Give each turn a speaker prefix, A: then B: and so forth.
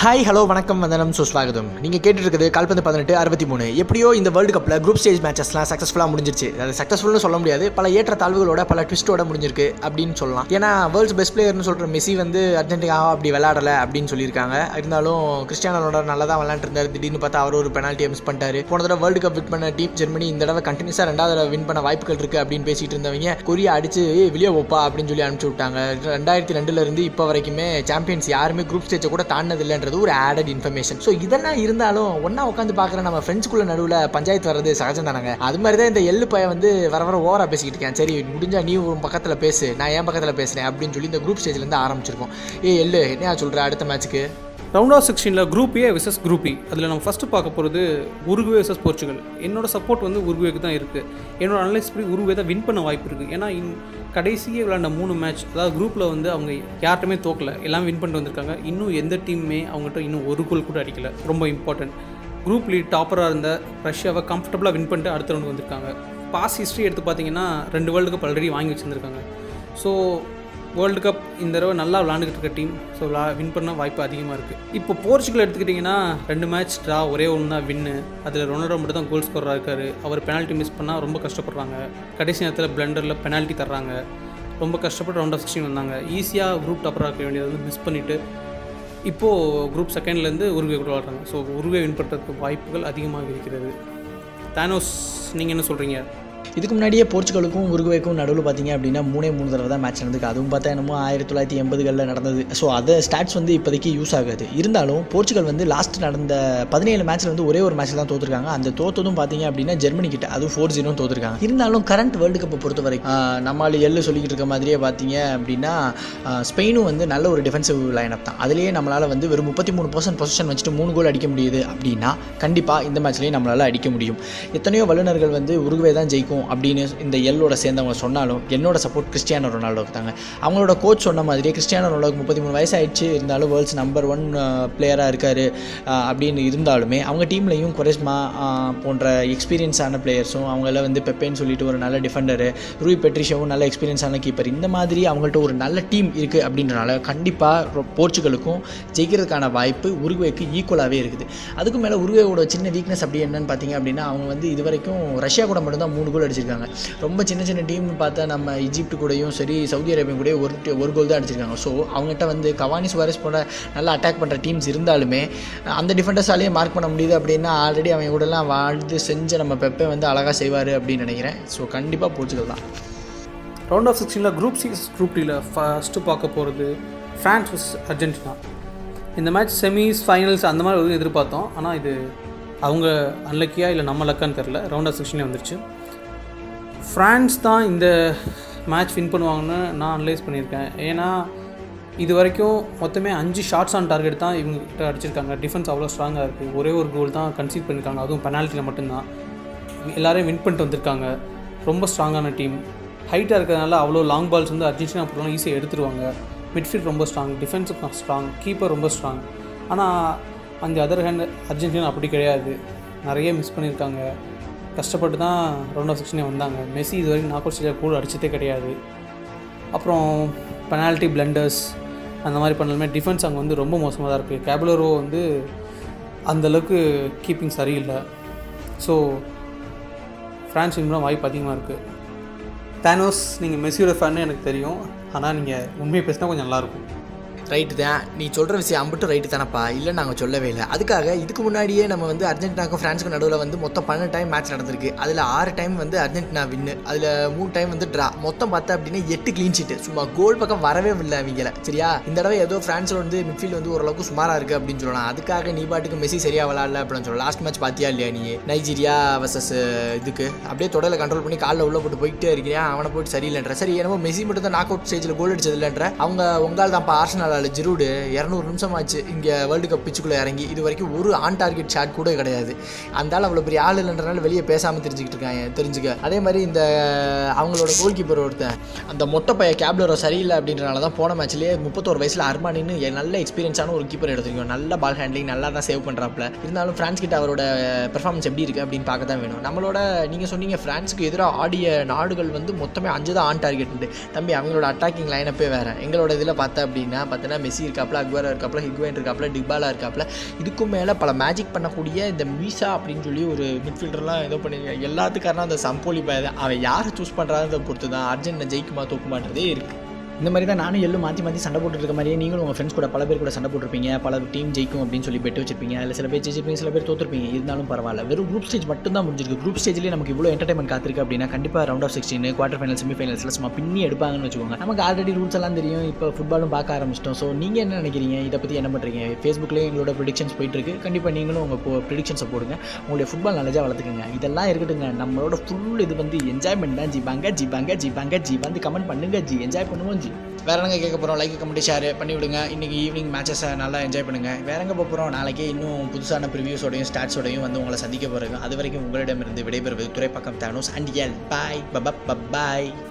A: hi hello வணக்கம் வந்தனம் சுஸ்வாகதம் நீங்கள் கேட்டுட்டு இருக்குது கால்பந்து பதினெட்டு அறுபத்தி மூணு எப்படியோ இந்த வேர்ல்டு கப்பில் குரூப் ஸ்டேஜ் மேட்சஸ்லாம் சக்ஸஸ்ஃபுல்லாக முடிஞ்சிருச்சு அது சக்ஸஸ்ஃபுல்னு சொல்ல முடியாது பல ஏற்ற தாழ்வுகளோட பல ட்விஸ்ட்டோட முடிஞ்சிருக்கு அப்படின்னு சொல்லலாம் ஏன்னா வேர்ல்ட்ஸ் பெஸ்ட் பிளேயர்னு சொல்கிற மெஸ்ஸி வந்து அர்ஜென்டினா அப்படி விளையாடலை அப்படின்னு சொல்லியிருக்காங்க இருந்தாலும் கிறிஸ்டியானோ ரொனால்டோ நல்லா தான் விளையாண்டுருந்தார் திடீர்னு பார்த்தா அவர் ஒரு பெனால்ட்டியை மிஸ் பண்ணிட்டாரு போன தடவை வேர்ல்டு கப் வின் பண்ண டீம் ஜெர்மனி இந்த தடவை கண்டினியூஸாக ரெண்டாவது தடவை வின் பண்ண வாய்ப்புகள் இருக்குது அப்படின்னு பேசிட்டு இருந்தவங்க கொரியா அடிச்சு "ஏய், வெளியே வைப்பா அப்படின்னு சொல்லி அனுப்பிச்சு விட்டாங்க ரெண்டாயிரத்தி ரெண்டுல இருந்து இப்போ வரைக்குமே சாம்பியன்ஸ் யாருமே குரூப் ஸ்டேஜை கூட தாண்டினது இல்லைன்றது ஒரு ஆடட் இன்ஃபர்மேஷன் ஸோ இதெல்லாம் இருந்தாலும் ஒன்றா உட்காந்து பார்க்குற நம்ம ஃப்ரெண்ட்ஸ்குள்ள நடுவில் பஞ்சாயத்து வர்றது சகஜம் தானங்க அது மாதிரி தான் இந்த எள்ளு பையன் வந்து வர வர ஓவராக பேசிக்கிட்டு இருக்கேன் சரி முடிஞ்சா நீ ஒரு பக்கத்தில் பேசு நான் என் பக்கத்தில் பேசுகிறேன் அப்படின்னு சொல்லி இந்த குரூப் ஸ்டேஜ்லேருந்து ஆரம்பிச்சிருக்கோம் ஏ எள்ளு என்ன சொல்கிற அடுத்த மேட்ச்சுக்கு
B: ரவுண்ட் ஆஃப் சிக்ஸ்டீனில் group A versus group E அதில் நம்ம ஃபஸ்ட்டு பார்க்க போகிறது உருகுவே விசஸ் போர்ச்சுகல் என்னோட சப்போர்ட் வந்து உருகுவேக்கு தான் இருக்குது என்னோட அனலைஸ் படி உருகுவே தான் வின் பண்ண வாய்ப்பு இருக்குது ஏன்னா இன் கடைசியே விளையாண்ட மூணு மேட்ச் அதாவது குரூப்பில் வந்து அவங்க யார்ட்டுமே தோக்கல எல்லாம் வின் பண்ணிட்டு வந்திருக்காங்க இன்னும் எந்த டீமுமே அவங்ககிட்ட இன்னும் ஒரு கோல் கூட அடிக்கல ரொம்ப இம்பார்ட்டன்ட் குரூப் லீட் டாப்பராக இருந்த ரஷ்யாவை கம்ஃபர்டபுளாக வின் பண்ணிட்டு அடுத்த ரவுண்டு வந்திருக்காங்க பாஸ் ஹிஸ்ட்ரி எடுத்து பார்த்தீங்கன்னா ரெண்டு வேர்ல்டு கப் ஆல்ரெடி வாங்கி வச்சுருந்துருக்காங்க ஸோ வேர்ல்டு கப் இந்த தடவை நல்லா விளாண்டுக்கிட்டு இருக்க டீம் ஸோ விளா வின் பண்ண வாய்ப்பு அதிகமாக இருக்குது இப்போ போர்ச்சுகல் எடுத்துக்கிட்டிங்கன்னா ரெண்டு மேட்ச் ட்ரா ஒரே ஒன்று தான் வின்னு அதில் ரொனால்டோ மட்டும் தான் கோல் ஸ்கோராக இருக்காரு அவர் பெனால்ட்டி மிஸ் பண்ணால் ரொம்ப கஷ்டப்படுறாங்க கடைசி நேரத்தில் பிளண்டரில் பெனால்ட்டி தர்றாங்க ரொம்ப கஷ்டப்பட்டு ரவுண்ட் ஆஃப் சிக்ஸ்டீன் வந்தாங்க ஈஸியாக குரூப் டாப்பராக இருக்க வேண்டியது வந்து மிஸ் பண்ணிவிட்டு இப்போது குரூப் செகண்ட்லேருந்து உருவே கூட விளாட்றாங்க ஸோ உருவே வின் பண்ணுறதுக்கு வாய்ப்புகள் அதிகமாக இருக்கிறது தானோஸ் நீங்கள் என்ன சொல்கிறீங்க
A: இதுக்கு முன்னாடியே போர்ச்சுகலுக்கும் உருகுவேக்கும் நடுவில் பார்த்தீங்க அப்படின்னா மூணே மூணு தடவை தான் மேட்ச் நடந்துருக்கு அதுவும் பார்த்தா என்னமோ ஆயிரத்தி தொள்ளாயிரத்தி எண்பதுகளில் நடந்தது ஸோ அதை ஸ்டாட்ஸ் வந்து இப்போதைக்கு யூஸ் ஆகாது இருந்தாலும் போர்ச்சுகல் வந்து லாஸ்ட் நடந்த பதினேழு மேட்ச்சில் வந்து ஒரே ஒரு மேட்ச்சில் தான் தோத்துருக்காங்க அந்த தோத்ததும் பார்த்தீங்க அப்படின்னா ஜெர்மனி கிட்ட அதுவும் ஃபோர் ஜீரோ தோத்துருக்காங்க இருந்தாலும் கரண்ட் வேர்ல்டு கப்பை பொறுத்த வரைக்கும் ஆஹ், நம்மால் எள்ளு சொல்லிக்கிட்டு இருக்க மாதிரியே பார்த்தீங்க அப்படின்னா ஆஹ், ஸ்பெயினும் வந்து நல்ல ஒரு டிஃபென்சிவ் லைனப் தான் அதுலேயே நம்மளால் வந்து வெறும் முப்பத்தி மூணு பர்சன்ட் பொசிஷன் வச்சுட்டு மூணு கோல் அடிக்க முடியுது அப்படின்னா கண்டிப்பாக இந்த மேட்ச்லேயும் நம்மளால் அடிக்க முடியும் எத்தனையோ வல்லுநர்கள் வந்து உருகுவே தான் ஜெயிக்கும் அப்படின்னு இந்த எல்லோட சேர்ந்தவங்க சொன்னாலும் என்னோட சப்போர்ட் கிறிஸ்டியானோ ரொனால்டோக்கு தாங்க அவங்களோட கோச் சொன்ன மாதிரியே கிறிஸ்டியானோ ரொனால்டோக்கு முப்பத்தி மூணு வயசு ஆயிடுச்சு இருந்தாலும் வேர்ல்ட்ஸ் நம்பர் ஒன் பிளேயராக இருக்கார் அப்படின்னு இருந்தாலுமே அவங்க டீம்லையும் கொரிஸ்மா போன்ற எக்ஸ்பீரியன்ஸான பிளேயர்ஸும் அவங்கள வந்து பெப்பேன்னு சொல்லிட்டு ஒரு நல்ல டிஃபெண்டரு ரூய் பெட்ரிஷாவும் நல்ல எக்ஸ்பீரியன்ஸான கீப்பர் இந்த மாதிரி அவங்கள்ட்ட ஒரு நல்ல டீம் இருக்குது அப்படின்றனால கண்டிப்பாக போர்ச்சுகலுக்கும் ஜெயிக்கிறதுக்கான வாய்ப்பு உருகுவேக்கு ஈக்குவலாகவே இருக்குது அதுக்கு மேலே உருகுவேயோட சின்ன வீக்னஸ் அப்படி என்னன்னு பார்த்தீங்க அப்படின்னா அவங்க வந்து இது வரைக்கும் ரஷ்யா கூட மட்டும்தான் மூணு கோல் அடிச்சிருக்காங்க ரொம்ப சின்ன சின்ன டீம்னு பார்த்தா நம்ம ஈஜிப்ட் கூடயும் சரி சவுதி அரேபியா கூடயும் ஒரு டி- ஒரு கோல் தான் அடிச்சிருக்காங்க ஸோ அவங்ககிட்ட வந்து கவானி சுவாரஸ் போல நல்லா அட்டாக் பண்ணுற டீம்ஸ் இருந்தாலுமே அந்த டிஃபெண்டர்ஸாலேயே மார்க் பண்ண முடியுது அப்படின்னா ஆல்ரெடி அவங்க கூடலாம் வாழ்ந்து செஞ்ச நம்ம பெப்பே வந்து அழகாக செய்வார் அப்படின்னு நினைக்கிறேன் ஸோ கண்டிப்பாக போர்ச்சுகல் தான்
B: ரவுண்ட் ஆஃப் சிக்ஸ்டீனில் குரூப் சிக்ஸ் குரூப் டியில் ஃபஸ்ட்டு பார்க்க போகிறது ஃப்ரான்ஸ் vs அர்ஜென்டினா இந்த மேட்ச் செமிஸ் ஃபைனல்ஸ் அந்த மாதிரி எதுவும் எதிர்பார்த்தோம் ஆனால் இது அவங்க அன்லக்கியா இல்லை நம்ம லக்கான்னு தெரில ரவுண்ட் ஆஃப் சிக்ஸ்டீனே வந்துருச்சு ஃப்ரான்ஸ் தான் இந்த மேட்ச் வின் பண்ணுவாங்கன்னு நான் அனலைஸ் பண்ணியிருக்கேன் ஏன்னா இது வரைக்கும் மொத்தமே அஞ்சு ஷார்ட்ஸ் ஆன் டார்கெட் தான் இவங்க கிட்ட அடிச்சிருக்காங்க டிஃபென்ஸ் அவ்வளோ ஸ்ட்ராங்காக இருக்குது ஒரே ஒரு கோல் தான் கன்சீட் பண்ணியிருக்காங்க அதுவும் பெனால்ட்டியில் மட்டும்தான் எல்லாரையும் வின் பண்ணிட்டு வந்திருக்காங்க ரொம்ப ஸ்ட்ராங்கான டீம் ஹைட்டாக இருக்கிறதுனால அவ்வளோ லாங் பால்ஸ் வந்து அர்ஜென்டினா போடுறவங்க ஈஸியாக எடுத்துருவாங்க மிட்ஃபீல்ட் ரொம்ப ஸ்ட்ராங் டிஃபென்ஸுக்கு ஸ்ட்ராங் கீப்பர் ரொம்ப ஸ்ட்ராங் ஆனால் அந்த அதர் ஹேண்ட் அர்ஜென்டினா அப்படி கிடையாது நிறைய மிஸ் பண்ணியிருக்காங்க கஷ்டப்பட்டு தான் ரவுண்ட் ஆஃப் சிக்ஸ்டீனே வந்தாங்க மெஸ்ஸி இது வரைக்கும் நாக் அவுட் ஸ்டேஜில் கூட அடிச்சதே கிடையாது அப்புறம் பெனால்ட்டி பிளண்டர்ஸ் அந்த மாதிரி பண்ணாலுமே டிஃபென்ஸ் அங்கே வந்து ரொம்ப மோசமாக தான் இருக்குது கேபலரோ வந்து அந்தளவுக்கு கீப்பிங் சரியில்லை ஸோ ஃப்ரான்ஸ் வின் பண்ண வாய்ப்பு அதிகமாக இருக்குது தானோஸ் நீங்கள் மெஸ்ஸியோட ஃபேன்னு எனக்கு தெரியும் ஆனால் நீங்கள் உண்மையை பேசினா கொஞ்சம் நல்லாயிருக்கும்
A: ரைட்டு தான் நீ சொல்கிற விஷயம் அம்பிட்டு ரைட்டு தானப்பா இல்லை நாங்கள் சொல்லவே இல்லை அதுக்காக இதுக்கு முன்னாடியே நம்ம வந்து அர்ஜென்டினாக்கும் ஃப்ரான்ஸுக்கும் நடுவில் வந்து மொத்தம் பன்னெண்டு டைம் மேட்ச் நடந்திருக்கு அதில் ஆறு டைம் வந்து அர்ஜென்டினா வின்னு அதில் மூணு டைம் வந்து ட்ரா மொத்தம் பார்த்தா அப்படின்னா எட்டு க்ளீன் ஷீட்டு சும்மா கோல் பக்கம் வரவே இல்லை அவங்கள சரியா இந்த தடவை ஏதோ ஃப்ரான்ஸில் வந்து மிட்ஃபீல்ட் வந்து ஓரளவுக்கு சுமாராக இருக்குது அப்படின்னு சொல்லலாம் அதுக்காக நீ பாட்டுக்கு மெஸ்ஸி சரியாக விளாட்ல அப்படின்னு சொல்லலாம் லாஸ்ட் மேட்ச் பார்த்தியா இல்லையா நீ நைஜீரியா வர்சஸ் இதுக்கு அப்படியே தொடரில் கண்ட்ரோல் பண்ணி காலில் உள்ள போட்டு போயிட்டே இருக்கிறியா அவனை போட்டு சரியில்லைன்ற சரி என்னமோ மெஸ்ஸி மட்டும் தான் நாக் அவுட் ஸ்டேஜில் கோல் அடிச்சது இல்லைன்ற அவங்க உங்கால் தான்ப்பா ஆர்சனல் ஆளு ஜிரூடு இரநூறு நிமிஷம் ஆச்சு இங்கே வேர்ல்டு கப் பிச்சுக்குள்ளே இறங்கி இது வரைக்கும் ஒரு ஆன் டார்கெட் ஷாட் கூட கிடையாது அந்த ஆள் அவ்வளோ பெரிய ஆள் இல்லைன்றனால வெளியே பேசாமல் தெரிஞ்சுக்கிட்டு இருக்காங்க தெரிஞ்சுக்க அதே மாதிரி இந்த அவங்களோட கோல் கீப்பர் ஒருத்தன் அந்த மொட்டை பைய கேப்லரோ சரியில்லை அப்படின்றனால தான் போன மேட்ச்லேயே முப்பத்தோரு வயசில் அர்மானின்னு எ- நல்ல எக்ஸ்பீரியன்ஸான ஒரு கீப்பர் எடுத்திருக்கோம் நல்ல பால் ஹேண்ட்லிங் நல்லா தான் சேவ் பண்ணுறாப்புல இருந்தாலும் ஃப்ரான்ஸ் கிட்ட அவரோட பெர்ஃபார்மன்ஸ் எப்படி இருக்குது அப்படின்னு பார்க்க தான் வேணும் நம்மளோட நீங்கள் சொன்னீங்க ஃப்ரான்ஸுக்கு எதிராக ஆடிய நாடுகள் வந்து மொத்தமே அஞ்சு தான் ஆன் டார்கெட் உண்டு தம்பி அவங்களோட அட்டாக்கிங் லைனப்பே வேறு எங்களோட இதில் பார்த்தா அப்படின்னா பார்த்தா பார்த்தீங்கன்னா மெஸ்ஸி இருக்காப்புல அக்வாரா இருக்காப்புல ஹிக்வேன் இருக்காப்புல டிபாலா இருக்காப்புல இதுக்கும் மேலே பல மேஜிக் பண்ணக்கூடிய இந்த மீசா அப்படின்னு சொல்லி ஒரு மிட்ஃபீல்டர்லாம் ஏதோ பண்ணி எல்லாத்துக்காரனா அந்த சம்போலி பய அவன் யாரை சூஸ் பண்ணுறான்றதை பொறுத்து தான் அர்ஜென்டினா ஜெயிக்குமா தோக்குமான்றதே இருக்குது இந்த மாதிரி தான் நானும் எள்ளும் மாற்றி மாற்றி சண்டை போட்டுட்டு இருக்க மாதிரியே நீங்களும் உங்கள் ஃப்ரெண்ட்ஸ் கூட பல பேர் கூட சண்டை போட்டிருப்பீங்க பல டீம் ஜெயிக்கும் அப்படின்னு சொல்லி பெட்டு வச்சிருப்பீங்க அதில் சில பேர் ஜெயிச்சிருப்பீங்க சில பேர் தோத்துருப்பீங்க இருந்தாலும் பரவாயில்ல வெறும் குரூப் ஸ்டேஜ் மட்டும் தான் முடிஞ்சிருக்கு குரூப் ஸ்டேஜ்லேயே நமக்கு இவ்வளோ என்டர்டைன்மெண்ட் காத்திருக்கு அப்படின்னா கண்டிப்பாக round of sixteen quarter final semi ஃபைனல்ஸில் சும்மா பின்னி எடுப்பாங்கன்னு வச்சுக்கோங்க நமக்கு ஆல்ரெடி ரூல்ஸ் எல்லாம் தெரியும் இப்போ ஃபுட்பாலும் பார்க்க ஆரம்பிச்சிட்டோம் ஸோ நீங்கள் என்ன நினைக்கிறீங்க இதை பற்றி என்ன பண்ணுறீங்க ஃபேஸ்புக்லேயே எங்களோட ப்ரிடிக்ஷன்ஸ் போயிட்டு இருக்கு கண்டிப்பாக நீங்களும் உங்கள் ப்ரிடிக்ஷன்ஸை போடுங்க உங்களுடைய ஃபுட்பால் நாலேஜாக வளர்த்துக்குங்க இதெல்லாம் இருக்கட்டுங்க நம்மளோட ஃபுல் இது வந்து என்ஜாய்மெண்ட் தான் ஜிபாங்க ஜிபாங்க ஜிபாங்க ஜி வந்து கமெண்ட் பண்ணுங்க ஜி என்ஜாய் பண்ணுவோம் ஜி வேற என்னங்க கேட்க போகிறோம் லைக் கமெண்ட் ஷேர் பண்ணி விடுங்க இன்னைக்கு ஈவினிங் மேட்சஸை நல்லா என்ஜாய் பண்ணுங்க வேற எங்கே போகிறோம் நாளைக்கே இன்னும் புதுசான ப்ரிவியூஸோடையும் ஸ்டாட்ஸோடையும் வந்து உங்களை சந்திக்க போகிறோம் அது வரைக்கும் உங்களிடமிருந்து விடைபெறுவது துறைப்பக்கம் தானோஸ் அண்ட் எல் பாய் பப் பாய்